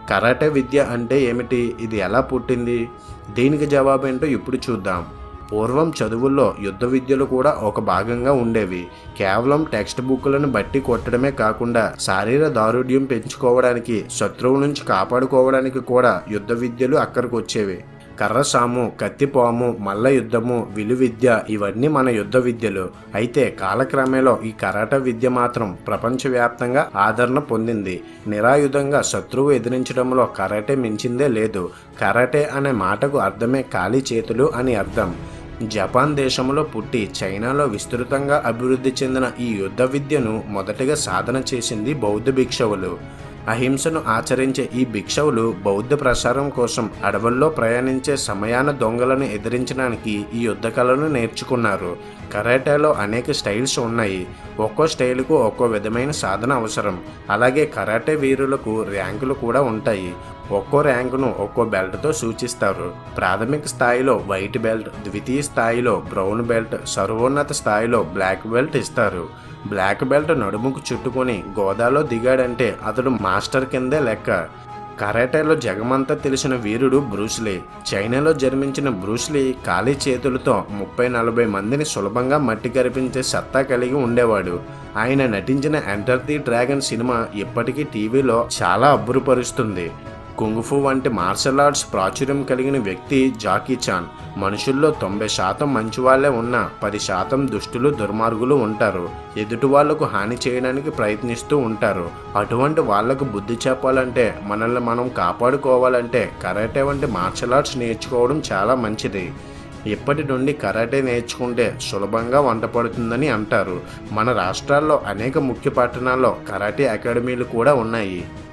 karate విద్య అంటే ఏమిటి ఇది ఎలా పుట్టింది దీనికి జవాబేంటో ఇప్పుడు చూద్దాం పూర్వం చదువుల్లో యుద్ధ విద్యలు కూడా ఒక భాగంగా ఉండేవి కేవలం టెక్స్ట్ బుక్లను బట్టి కొట్టడమే కాకుండా శారీర దారుఢ్యం పెంచుకోవడానికి శత్రువు నుంచి కాపాడుకోవడానికి కూడా యుద్ధ విద్యలు అక్కడికి వచ్చేవి కర్ర సాము కత్తిపాము మల్ల యుద్ధము విలు విద్య ఇవన్నీ మన యుద్ధ విద్యలు అయితే కాలక్రమేలో ఈ కరాట విద్య మాత్రం ప్రపంచవ్యాప్తంగా ఆదరణ పొందింది నిరాయుధంగా శత్రువు ఎదిరించడంలో కరాటే మించిందే లేదు కరాటే అనే మాటకు అర్థమే ఖాళీ చేతులు అని అర్థం జపాన్ దేశంలో పుట్టి చైనాలో విస్తృతంగా అభివృద్ధి చెందిన ఈ యుద్ధ విద్యను మొదటగా సాధన చేసింది బౌద్ధ భిక్షవులు అహింసను ఆచరించే ఈ భిక్షవులు బౌద్ధ ప్రసారం కోసం అడవుల్లో ప్రయాణించే సమయాన దొంగలను ఎదిరించడానికి ఈ యుద్ధ కళను నేర్చుకున్నారు కరాటేలో అనేక స్టైల్స్ ఉన్నాయి ఒక్కో స్టైల్కు ఒక్కో విధమైన సాధన అవసరం అలాగే కరాటే వీరులకు ర్యాంకులు కూడా ఉంటాయి ఒక్కో ర్యాంకును ఒక్కో బెల్ట్తో సూచిస్తారు ప్రాథమిక స్థాయిలో వైట్ బెల్ట్ ద్వితీయ స్థాయిలో బ్రౌన్ బెల్ట్ సర్వోన్నత స్థాయిలో బ్లాక్ బెల్ట్ ఇస్తారు బ్లాక్ బెల్ట్ నడుముకు చుట్టుకొని గోదాలో దిగాడంటే అతడు మాస్టర్ కిందే లెక్క కరాటేలో జగమంతా తెలిసిన వీరుడు బ్రూస్లీ చైనాలో జన్మించిన బ్రూస్లీ ఖాళీ చేతులతో ముప్పై నలభై మందిని సులభంగా మట్టి కరిపించే సత్తా కలిగి ఉండేవాడు ఆయన నటించిన ఎంటర్ ది డ్రాగన్ సినిమా ఇప్పటికీ టీవీలో చాలా అబ్బురుపరుస్తుంది కుంగుఫు వంటి మార్షల్ ఆర్ట్స్ ప్రాచుర్యం కలిగిన వ్యక్తి జాకీ చాన్ మనుషుల్లో తొంభై శాతం మంచి వాళ్ళే ఉన్నా పది శాతం దుష్టులు దుర్మార్గులు ఉంటారు ఎదుటి వాళ్లకు హాని చేయడానికి ప్రయత్నిస్తూ ఉంటారు అటువంటి వాళ్లకు బుద్ధి చెప్పాలంటే మనల్ని మనం కాపాడుకోవాలంటే కరాటే వంటి మార్షల్ ఆర్ట్స్ నేర్చుకోవడం చాలా మంచిది ఇప్పటి నుండి కరాటే నేర్చుకుంటే సులభంగా వంట పడుతుందని అంటారు మన రాష్ట్రాల్లో అనేక ముఖ్య పట్టణాల్లో కరాటే అకాడమీలు కూడా ఉన్నాయి